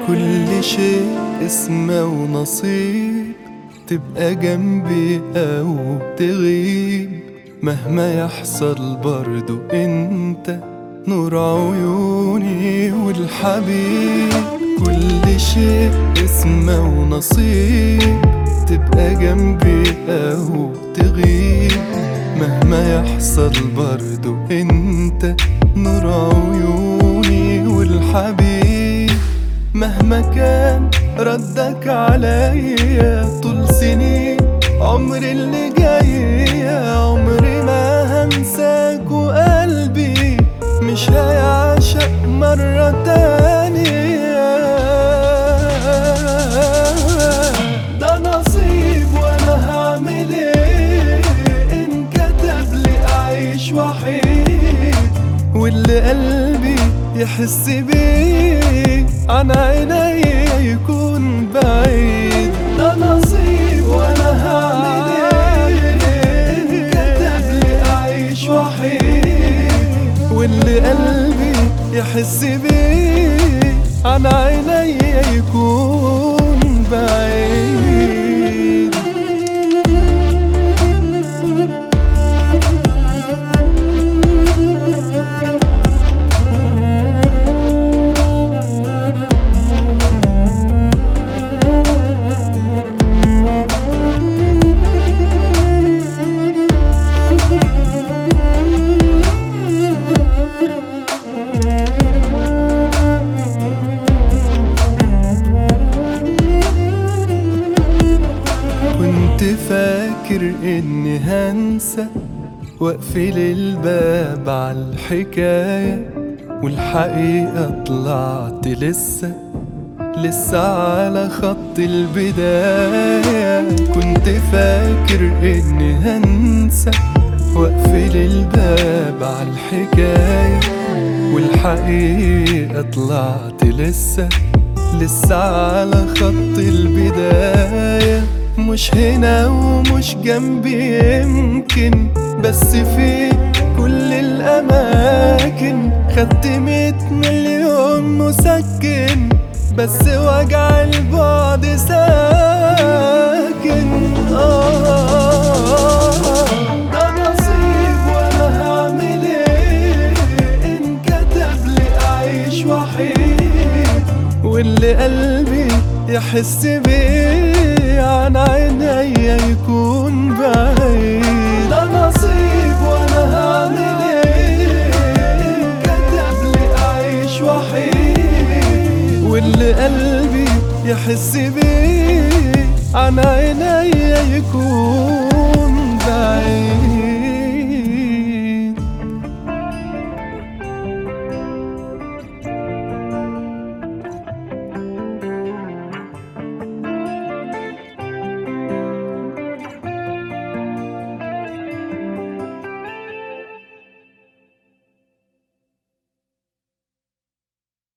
كل شيء اسمه ونصيب تبقى جنبي أو تغيب مهما يحصل برضو انت نور عيوني والحبيب كل شيء اسمه ونصيب تبقى جنبي أو تغيب مهما يحصل برضو انت نور عيوني والحبيب مهما كان ردك عليا طول سنين عمري اللي جاي عمري ما هنساك وقلبي مش هيعشق مرة تانية ده نصيب وانا هعمل ايه ان كتب لي اعيش وحيد واللي قلبي يحس بيه عن عيني يكون بعيد ده نصيب وانا هعمل ايه ان كتب لي اعيش وحيد واللي قلبي يحس بيه عن عيني يكون بعيد كنت فاكر اني هنسى واقفل الباب على الحكاية والحقيقة طلعت لسه لسه على خط البداية كنت فاكر اني هنسى واقفل الباب على الحكاية والحقيقة طلعت لسه لسه على خط البداية مش هنا ومش جنبي يمكن بس في كل الأماكن خدت مية مليون مسكن بس وجع البعد ساكن آه ده نصيب وأنا هعمل إيه إن كتب لي أعيش وحيد واللي قلبي يحس بيه عن عيني يكون بعيد ده نصيب وانا هعمل ايه إن كتب لي اعيش وحيد واللي قلبي يحس بيه عن عيني يكون بعيد